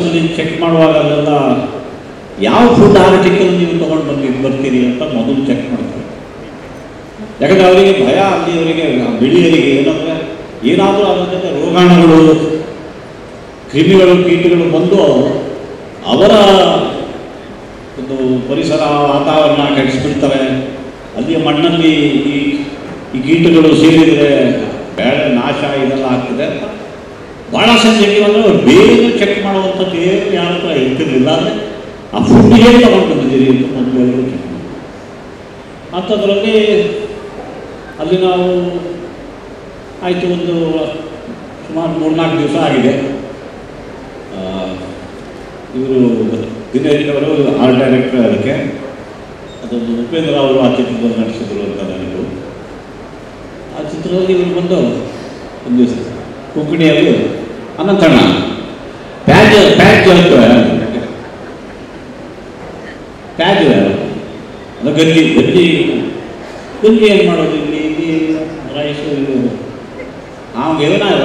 ಬಸ್ಸಲ್ಲಿ ಚೆಕ್ ಮಾಡುವಾಗ ಅಲ್ಲೆಲ್ಲ ಯಾವ ಫುಡ್ ಆರ್ಟಿಕಲ್ ನೀವು ತೊಗೊಂಡು ಬಂದು ಬರ್ತೀರಿ ಅಂತ ಮೊದಲು ಚೆಕ್ ಮಾಡ್ತಾರೆ ಯಾಕಂದರೆ ಅವರಿಗೆ ಭಯ ಅಲ್ಲಿ ಅವರಿಗೆ ಬಿಳಿಯರಿಗೆ ಏನಂದರೆ ಏನಾದರೂ ಅದರ ಜೊತೆ ರೋಗಾಣುಗಳು ಕ್ರಿಮಿಗಳು ಕೀಟಗಳು ಬಂದು ಅವರ ಒಂದು ಪರಿಸರ ವಾತಾವರಣ ಕೆಡಿಸ್ಬಿಡ್ತಾರೆ ಅಲ್ಲಿಯ ಮಣ್ಣಲ್ಲಿ ಈ ಈ ಕೀಟಗಳು ಸೇರಿದರೆ ಬೇಳೆ ನಾಶ ಇದೆಲ್ಲ ಆಗ್ತದೆ ಅಂತ ಭಾಳ ಸೆನ್ಸಿಟಿವ್ ಅಂದರೆ ಅವ್ರು ಬೇಗ ಚೆಕ್ ಮಾಡುವಂಥದ್ದು ಏನು ಯಾರ ಹತ್ರ ಇರ್ತಿರ್ಲಿಲ್ಲ ಅಂದರೆ ಆ ಫುಡ್ ಹೇಗೆ ತಗೊಂಡು ಬಂದಿದ್ದೀರಿ ಅಂತ ಮೊದಲು ಎಲ್ಲರೂ ಚೆಕ್ ಮಾಡಿ ಅಂಥದ್ರಲ್ಲಿ ಅಲ್ಲಿ ನಾವು ಆಯಿತು ಒಂದು ಸುಮಾರು ಮೂರ್ನಾಲ್ಕು ದಿವಸ ಆಗಿದೆ ಇವರು ದಿನೇಶ್ ಅವರು ಆರ್ಟ್ ಡೈರೆಕ್ಟರ್ ಅದಕ್ಕೆ ಅದೊಂದು ಉಪೇಂದ್ರ ಅವರು ಆ ಚಿತ್ರದಲ್ಲಿ ನಟಿಸಿದ್ರು ಅಂತ ನನಗೂ ಆ ಚಿತ್ರದಲ್ಲಿ ಇವರು ಬಂದು ಒಂದು ದಿವಸ ಕುಂಕಣಿಯಲ್ಲಿ ಅನಂತಣ್ಣ ಪ್ಯಾಜ್ ಪ್ಯಾಜ್ ಪ್ಯಾಜ್ ಅದು ಗಂಜಿ ಗಂಜಿ ಗಂಜಿ ಏನು ಮಾಡೋದು ಇಲ್ಲಿ ಇಲ್ಲಿ ರೈಸು ಇದು ಅವ್ಗೆ ಏನೋ ಇಲ್ಲ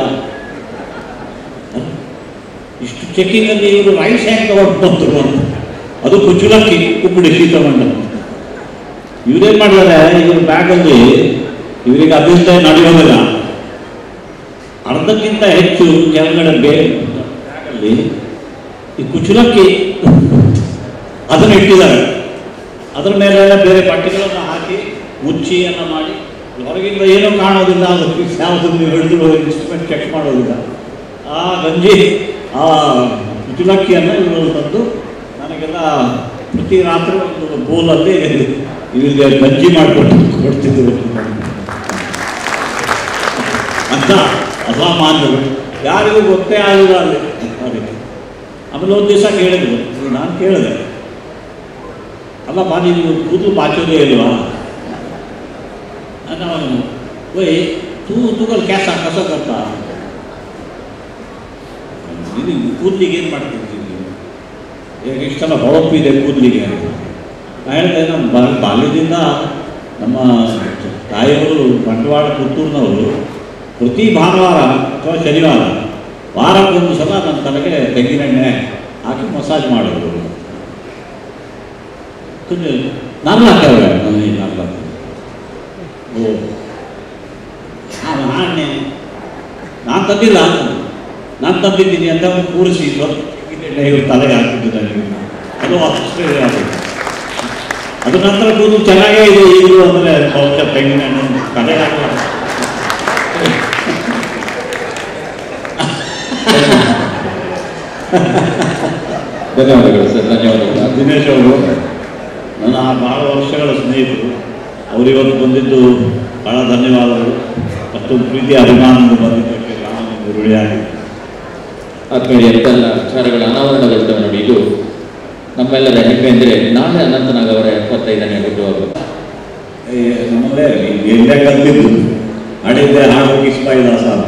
ಇಷ್ಟು ಚೆಕ್ಕಿಂಗಲ್ಲಿ ಇವರು ರೈಸ್ ಹ್ಯಾಕ್ ತಗೊಂಡು ಬಂದರು ಅಂತ ಅದು ಕುಚುಲಕ್ಕಿ ಕುಕ್ಕುಡಿ ಶೀತಮಂಡ ಇವರೇನು ಮಾಡಿದ್ದಾರೆ ಇವ್ರ ಬ್ಯಾಗಲ್ಲಿ ಇವರಿಗೆ ಅದರಿಂದ ನಡೆಯೋದಿಲ್ಲ ಅರ್ಧಕ್ಕಿಂತ ಹೆಚ್ಚು ಕೆಳಗಡೆ ಬೇರೆ ಬ್ಯಾಗಲ್ಲಿ ಈ ಕುಚುಲಕ್ಕಿ ಅದನ್ನು ಇಟ್ಟಿದ್ದಾರೆ ಅದರ ಮೇಲೆಲ್ಲ ಬೇರೆ ಬಟ್ಟೆಗಳನ್ನು ಹಾಕಿ ಮುಚ್ಚಿಯನ್ನು ಮಾಡಿ ಹೊರಗಿಂದ ಏನೂ ಕಾಣೋದಿಲ್ಲ ಅದಕ್ಕೆ ಯಾವುದನ್ನು ಹಿಡಿದು ಇನ್ಸ್ಟ್ರೂಮೆಂಟ್ ಚೆಕ್ ಮಾಡೋದಿಲ್ಲ ಆ ಗಂಜಿ ಆ ಕುಚುಲಕ್ಕಿಯನ್ನು ಇವರು ತಂದು ನನಗೆಲ್ಲ ಪ್ರತಿ ರಾತ್ರಿ ಒಂದು ಬೋಲಲ್ಲಿ ಇವರಿಗೆ ಗಂಜಿ ಮಾಡಿಕೊಟ್ಟು ಕೊಡ್ತಿದ್ರು ಅಂತ ಅಸಾಮಾನ್ಯರು ಯಾರಿಗೂ ಗೊತ್ತೇ ಆಗಿಲ್ಲ ಅಲ್ಲಿ ಅದಕ್ಕೆ ಆಮೇಲೆ ಒಂದು ದಿವಸ ಕೇಳಿದ್ರು ನಾನು ಕೇಳಿದೆ ಅಲ್ಲಪ್ಪ ನೀವು ಕೂದಲು ಬಾಚೋದೇ ಇಲ್ವಾ ನಾನು ಓಯ್ ತೂ ತೂಗಲ್ ಕ್ಯಾಸ ಕಸ ಕರ್ತ ಇದು ಕೂದಲಿಗೆ ಏನು ಮಾಡ್ತಿರ್ತೀವಿ ನೀವು ಈಗ ಇಷ್ಟೆಲ್ಲ ಹೊಳಪು ಇದೆ ಕೂದಲಿಗೆ ನಾನು ಹೇಳಿದೆ ನಮ್ಮ ಬಾ ಬಾಲ್ಯದಿಂದ ನಮ್ಮ ತಾಯಿಯವರು ಬಂಡವಾಳ ಪುತ್ತೂರಿನವರು ಪ್ರತಿ ಭಾನುವಾರ ಅಥವಾ ಶನಿವಾರ ವಾರಕ್ಕೊಂದು ಸಲ ನನ್ನ ತಲೆಗೆ ತೆಂಗಿನೆಣ್ಣೆ ಹಾಕಿ ಮಸಾಜ್ ಮಾಡೋದು ನಾನು ಹಾಕ್ತೇವೆ ನಾನು ಓ ನಾನೇ ನಾನು ತಂದಿಲ್ಲ ನಾನು ತಂದಿದ್ದೀನಿ ಅಂತ ಕೂರಿಸಿ ತೆಂಗಿನೆಣ್ಣೆ ಇವ್ರ ತಲೆಗೆ ಹಾಕಿದ್ದು ನನಗೆ ಅದು ಆಶ್ಚರ್ಯ ಆಗುತ್ತೆ ಅದ್ರ ನಂತರ ಕೂದಲು ಚೆನ್ನಾಗೇ ಇದೆ ಈಗಲೂ ಅಂದರೆ ಬಹುಶಃ ತೆಂಗಿನೆಣ್ಣೆ ತಲೆಗೆ ಹಾಕಿ ಧನ್ಯವಾದಗಳು ಸರ್ ಧನ್ಯವಾದಗಳು ದಿನೇಶ್ ಅವರು ನನ್ನ ಭಾಳ ವರ್ಷಗಳ ಸ್ನೇಹಿತರು ಅವರಿವತ್ತು ಬಂದಿದ್ದು ಭಾಳ ಧನ್ಯವಾದಗಳು ಅಷ್ಟೊಂದು ಪ್ರೀತಿ ಅಭಿಮಾನದಿಂದ ಬಂದಿದ್ದಕ್ಕೆ ನಾನು ಗುರುಳಿಯಾಗಿ ಆತ್ಮೀಯ ಎಂತೆಲ್ಲ ವಿಚಾರಗಳ ಅನಾವರಣಗೊಳ್ತವೆ ನೋಡಿ ಇದು ನಮ್ಮೆಲ್ಲರ ಹೆಮ್ಮೆ ಅಂದರೆ ನಾಳೆ ಅನಂತನಾಗ್ ಅವರ ಎಪ್ಪತ್ತೈದನೇ ಹುಟ್ಟುಹಬ್ಬ ನಮ್ಮಲ್ಲೇ ಎಲ್ಲೇ ಕಲ್ತಿದ್ದು ಹಾಡಿದ್ದೆ ಹಾಡು ಕಿಸ್ಪಾಯಿ ದಾಸ ಅಂತ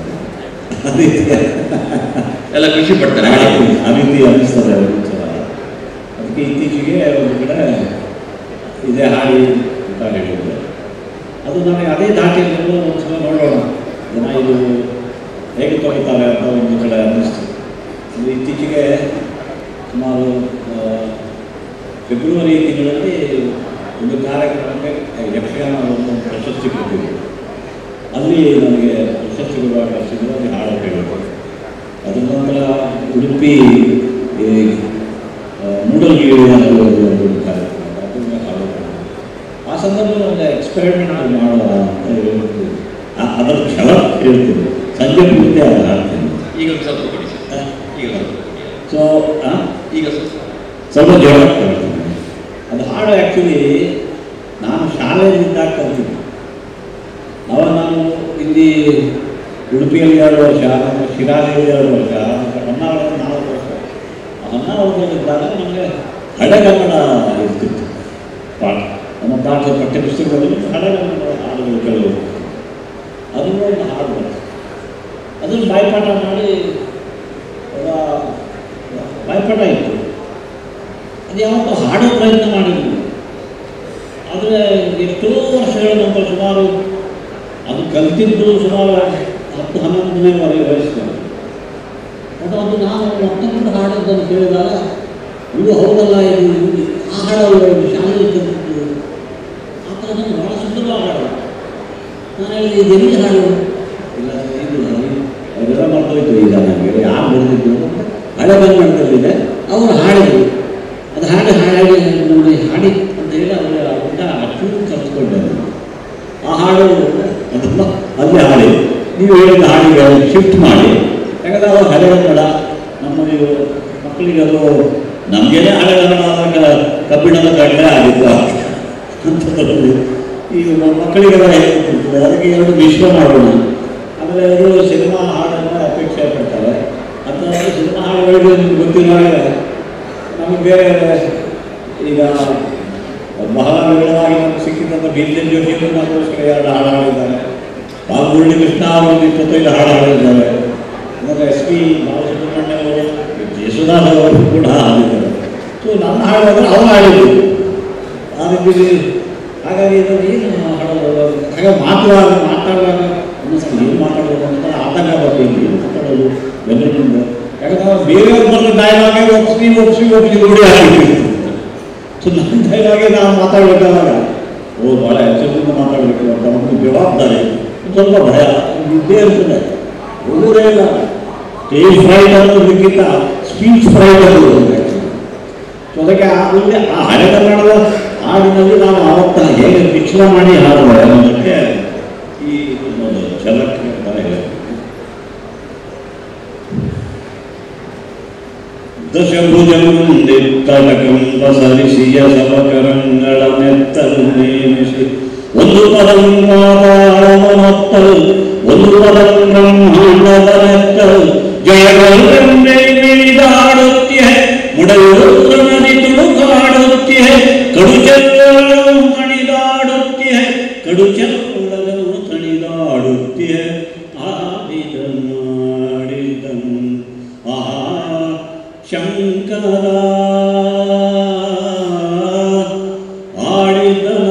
ಅದಕ್ಕೆ ಎಲ್ಲ ಖುಷಿ ಪಡ್ತಾರೆ ಆ ರೀತಿ- ಆ ರೀತಿ ಅನಿಸ್ತದೆ ಒಂದು ಸಲ ಅದಕ್ಕೆ ಇತ್ತೀಚೆಗೆ ಒಂದು ಕಡೆ ಇದೇ ಹಾಡಿ ಅಂತ ಹೇಳಿದ್ರು ಅದು ನನಗೆ ಅದೇ ದಾಟಿಯಲ್ಲಿ ಒಂದ್ಸಲ ನೋಡೋಣ ಜನ ಇದು ಹೇಗೆ ತೊಗೊಳ್ತಾರೆ ಅಂತ ಒಂದು ಕಡೆ ಅನ್ನಿಸ್ತು ಅದು ಇತ್ತೀಚೆಗೆ ಸುಮಾರು ಆ, ಫೆಬ್ರವರಿ ತಿಂಗಳಲ್ಲಿ ಒಂದು ಕಾರ್ಯಕ್ರಮಕ್ಕೆ ಯಕ್ಷಗಾನ ಒಂದು ಪ್ರಶಸ್ತಿ ಕೊಟ್ಟಿದ್ರು ಅಲ್ಲಿ ನನಗೆ ಪ್ರಶಸ್ತಿ ಕೊಡುವಾಗ ಸಿಗುವ ಹಾಡು ಕೇಳಿದ್ರು ಅದ್ರ ನಂತರ ಉಡುಪಿ ಈ, ಆ, ಮೂಡಲ್ಗಿರಿ ಅನ್ನೋ ಒಂದು ಒಂದು ಕಾರ್ಯಕ್ರಮ ಅದನ್ನ ಹಾಡು ಕೇಳಿದ್ರು. ಆ ಸಂದರ್ಭದಲ್ಲಿ ಒಂದು ಎಕ್ಸ್ಪೆರಿಮೆಂಟ್ ಮಾಡುವ ಅಂತ ಹೇಳ್ತಿದ್ರು ಆ- ಅದರ ಛಲ ಹೇಳ್ತೀನಿ ಸಂಜೆ ಪೂರ್ತಿ ಅದು ಹಾಡ್ತೀನಿ ಈಗ ಒಂದು ಸ್ವಲ್ಪ ಕೊಡಿ ಸರ್ ಈಗ ಸ್ವಲ್ಪ ಕೊಡಿ. ಸೊ ಈಗ ಸ್ವಲ್ಪ ಸ್ವಲ್ಪ ಜೋರ ಕೇಳ್ತೀನಿ ಅದು ಹಾಡು ಆ್ಯಕ್ಚುಲಿ ನಾನು ಶಾಲೆಯಲ್ಲಿದ್ದಾಗ ಕಲ್ತಿದ್ದೆ ಅವಾಗ ನಾನು ಇಲ್ಲಿ ಉಡುಪಿಯಲ್ಲಿ ಎರಡು ವರ್ಷ ನಮ್ಮ ಶಿರಾದಲ್ಲಿ ಎರಡು ವರ್ಷ ಮತ್ತು ಹೊನ್ನಾವರದಲ್ಲಿ ನಾಲ್ಕು ವರ್ಷ ಆ ಹೊನ್ನಾವರದಲ್ಲಿದ್ದಾಗ ನಮಗೆ ಹಳೆಗನ್ನಡ ಇರ್ತಿತ್ತು ಪಾಠ ನಮ್ಮ ಪಾಠ ಪಠ್ಯಪುಸ್ತಕದಲ್ಲಿ ಹಳೆಗನ್ನಡ ಹಾಡುಗಳು ಕೆಲವು ಅದನ್ನು ಒಂದು ಹಾಡು ಬಂತು ಅದನ್ನು ಬಾಯ್ಪಾಠ ಮಾಡಿ ಆ, ಬಾಯ್ಪಾಠ ಇತ್ತು ಅದು ಯಾವತ್ತೂ ಹಾಡೋ ಪ್ರಯತ್ನ ಮಾಡಿದ್ವಿ ಆದರೆ ಎಷ್ಟೋ ವರ್ಷಗಳ ನಂತರ ಸುಮಾರು ಅದು ಕಲ್ತಿದ್ದು ಸುಮಾರು ಹತ್ತು ಹನ್ನೊಂದನೇ ವರೆ ವಯಸ್ಸಿನಲ್ಲಿ ಅದು ಅದು ನಾನು ಮತ್ತೊಂದು ಹಾಡೋದನ್ನು ಕೇಳಿದಾಗ ಇದು ಹೌದಲ್ಲ ಇದು ಇದು ಆ ಹಾಡಲ್ಲ ಇದು ಶಾಲೆಯಲ್ಲಿ ಕಲಿತಿದ್ದು ಆ ಥರ ನಾನು ಭಾಳ ಸುಂದರವಾಗಿ ಹಾಡೋದು ನಾನು ಹೇಳಿದೆ ಇದು ಎಲ್ಲಿ ಹಾಡು ಇಲ್ಲ ಸರ್, ಇದು ಅದೆಲ್ಲ ಮರ್ತೋಯ್ತು ಈಗ ನನಗೆ ಯಾರು ಬರೆದಿದ್ದು ಹಳೆ ಕನ್ನಡದಲ್ಲಿದೆ ಅವರು ಹಾಡಿದ್ರು ಅದು ಹಾಡು ಹಾಡಿ ನಮಗೆ ಹಾಡಿ ಅಂತ ಹೇಳಿ ಅವರ ಊಟ ಚೂರು ಕಲಿಸ್ಕೊಂಡೆ ನಾನು. ಆ ಹಾಡು ಅದನ್ನ ಅಲ್ಲೇ ಹಾಡಿ ನೀವು ಹೇಳಿದ ಹಾಡಿಗೆ ಶಿಫ್ಟ್ ಮಾಡಿ ಯಾಕಂದ್ರೆ ಅವಾಗ ಹಳೆ ಕನ್ನಡ ನಮ್ಮ ನೀವು ಮಕ್ಕಳಿಗೆ ಅದು ನಮಗೇನೆ ಹಳೆ ಕನ್ನಡ ಆದಾಗ ಕಬ್ಬಿಣದ ಕಡಲೆ ಆಗಿದ್ದು ಅಂಥದ್ರಲ್ಲಿ ಈ ನಮ್ಮ ಮಕ್ಕಳಿಗೆಲ್ಲ ಹೇಳ್ತಿರ್ತದೆ ಅದಕ್ಕೆ ಎರಡು ವಿಶ್ವ ಮಾಡೋಣ ಆಮೇಲೆ ಅವರು ಸಿನಿಮಾ ಹಾಡನ್ನು ಅಪೇಕ್ಷೆ ಪಡ್ತಾರೆ ಅಂತ ಸಿನಿಮಾ ಹಾಡುಗಳಿಗೆ ನಿಮ್ಗೆ ಗೊತ್ತಿರೋ ಹಾಗೆ ನಮಗೆ ಬೇರೆ ಈಗ ಬಹಳ ವಿರಳವಾಗಿ ನಮ್ಗೆ ಸಿಕ್ಕಿದಂಥ ಭೀಮಸೇನ್ ಜೋಶಿ ನಮಗೋಸ್ಕರ ಎರಡು ಹಾಡು ಹಾಡಿದ್ದಾರೆ ಬಾಲಮುರಳಿ ಕೃಷ್ಣ ಅವರು ಒಂದು ಇಪ್ಪತ್ತೈದು ಹಾಡು ಹಾಡಿದ್ದಾರೆ ಆಮೇಲೆ ಎಸ್ ಪಿ ಬಾಲಸುಬ್ರಹ್ಮಣ್ಯ ಅವರು ಯಶೋದಾಸ್ ಅವರು ಕೂಡ ಹಾಡಿದ್ದಾರೆ ಸೊ ನನ್ನ ಹಾಡು ಅಂದರೆ ಅವ್ರು ಹಾಡಿದ್ರು ಆ ರೀತಿ ಹಾಗಾಗಿ ಇದು ಏನು ಹಾಡೋದು ಹಾಗೆ ಮಾತುವಾಗ ಮಾತಾಡುವಾಗ ಒಂದೊಂದ್ಸಲ ಏನು ಮಾತಾಡೋದು ಅಂತ ಆತಂಕ ಬರ್ತೀನಿ ಏನು ಮಾತಾಡೋದು ಬೆಂಗಳೂರಿನಿಂದ ಯಾಕಂದ್ರೆ ಬೇರೆಯವ್ರು ಬಂದ ಡೈಲಾಗೆ ಒಪ್ಸಿ ಒಪ್ಸಿ ಒಪ್ಸಿ ರೂಢಿ ಆಗಿರ್ತೀವಿ ಸೊ ನನ್ನ ಡೈಲಾಗೆ ನಾವು ಮಾತಾಡಬೇಕಾದಾಗ ಓ ಭಾಳ ಎಚ್ಚರಿಕೆಯಿಂದ ಮಾತಾಡಬೇಕು ಅಂತ ಒಂದು ಜವಾಬ್ದಾರಿ ಒಂದ್ ಸ್ವಲ್ಪ ಭಯ ಒಂದು ಇದ್ದೇ ಇರ್ತದೆ ಹೋಗೋದೇ ಇಲ್ಲ ಸ್ಟೇಜ್ ಫ್ರೈಟ್ ಅನ್ನೋದಕ್ಕಿಂತ ಸ್ಪೀಚ್ ಫ್ರೈಟ್ ಅನ್ನೋದು ಸೊ ಅದಕ್ಕೆ ಆ ಮುಂದೆ ಆ ಹಳೆ ಕನ್ನಡದ ಹಾಡಿನಲ್ಲಿ ನಾವು ಆವತ್ತ ಹೇಗೆ ಮಿಶ್ರ ಮಾಡಿ ಹಾಡುವ ಅನ್ನೋದಕ್ಕೆ ಈ ಒಂದು ಝಲಕ್ ಅಂತ ಹೇಳಿ ದಶಭುಜಂದಿತ್ತಲಕಂಬ ಸರಿಸಿಯ ಸವಕರಂಗಳ ಮೆತ್ತಲು ನೇಮಿಸಿ ಒಂದು ಪದಂ ಮಾತಾಳಮತ್ತಲು ಒಂದು ಪದಂ ಬ್ರಹ್ಮಾಂಡದ ಮೆತ್ತಲು ಜಯಗೌರನ್ನೇ ಮಿಳಿದಾಡುತ್ತೀಯ ಮುಡಯೂರು ನದಿ ತುಳುಕಾಡುತ್ತೀಯ ಕಡುಚಲ್ಲೂ ತಣಿದಾಡುತ್ತೀಯ ಕಡುಚಲ್ಲೂ ತಣಿದಾಡುತ್ತೀಯ ಆಡಿದನು ಆಡಿದನು ಆಹಾ ಶಂಕರ ಆಡಿದನ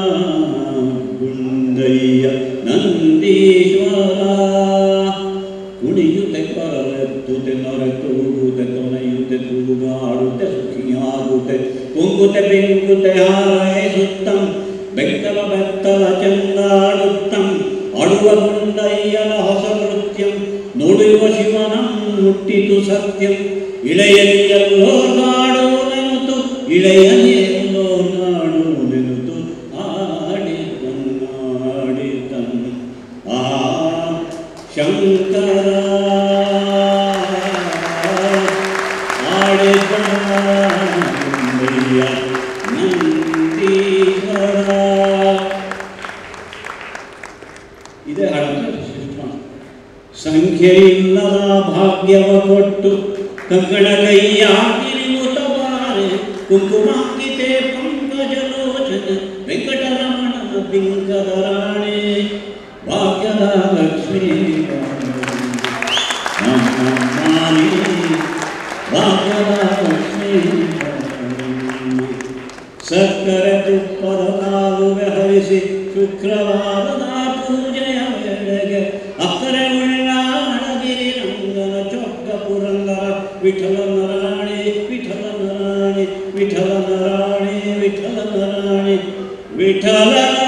ಗುಂಡಯ್ಯ ನಂದೀಶ್ವರ ಕುಣಿಯುತ್ತೆ ಕೊರಲೆತ್ತುತ್ತೆ ನೊರೆತೂಗುತ್ತೆ ತೊನೆಯುತ್ತೆ ತೂಗಾಡುತ್ತೆ ಸುಖಿಯಾಗುತ್ತೆ ಕುಂಗುತ್ತೆ ಬೆಂಗುತ್ತೆ ಹಾರೈಸುತ್ತಂ ಬೆತ್ತಲ ಬೆತ್ತಲ ಚಂದಾಡುತ್ತಂ ಆಡುವ ಗುಂಡಯ್ಯನ ಹೊಸ ನೃತ್ಯಂ ನೋಡುವ ಶಿವನಂ ಮುಟ್ಟಿತು ಸತ್ಯಂ ಇಳೆಯಲಿಯಲ್ಲೋ ನಾಡು ನೆನತು ಇಳೆಯಲಿಯಲ್ಲೋ ನಾಡು ನೆನತು ಆಡಿತನ್ ಆಡಿತನ್ ಆ ಶಂಕರ ಆಡಿತನಯ್ಯ ನಂದೀಶ್ವರ ಇದೇ ಹಾಡಂತ ಶ್ರೀಕೃಷ್ಣ ಸಂಖ್ಯೆಯಿಲ್ಲದ ಭಾಗ್ಯವ ಕೊಟ್ಟು ಕಂಕಣ ಕೈಯಾಗಿ ಮುತಬಾರೆ ಕುಂಕುಮಾಂಕಿತೆ ಪಂಕಜಲೋಚನ ವೆಂಕಟರಮಣನ ಬಿಂಕದ ರಾಣೆ ಭಾಗ್ಯದ ಲಕ್ಷ್ಮೀ ರಾಣಿ ಭಾಗ್ಯದ ಲಕ್ಷ್ಮೀ ಸಕ್ಕರೆ ತುಪ್ಪದ ಕಾಲುವೆ ಹರಿಸಿ ಶುಕ್ರವಾರದ ಪೂಜೆಯ ವೇಳೆಗೆ ಅಕ್ಕರೆ ಉಳ್ಳಾಣಗಿರಿ ರಂಗನ ಚೊಕ್ಕ ಪುರಂದರ ವಿಠಲನ ರಾಣಿ ವಿಠಲನ ರಾಣಿ ವಿಠಲನ ರಾಣಿ ವಿಠಲನ ರಾಣಿ ವಿಠಲನ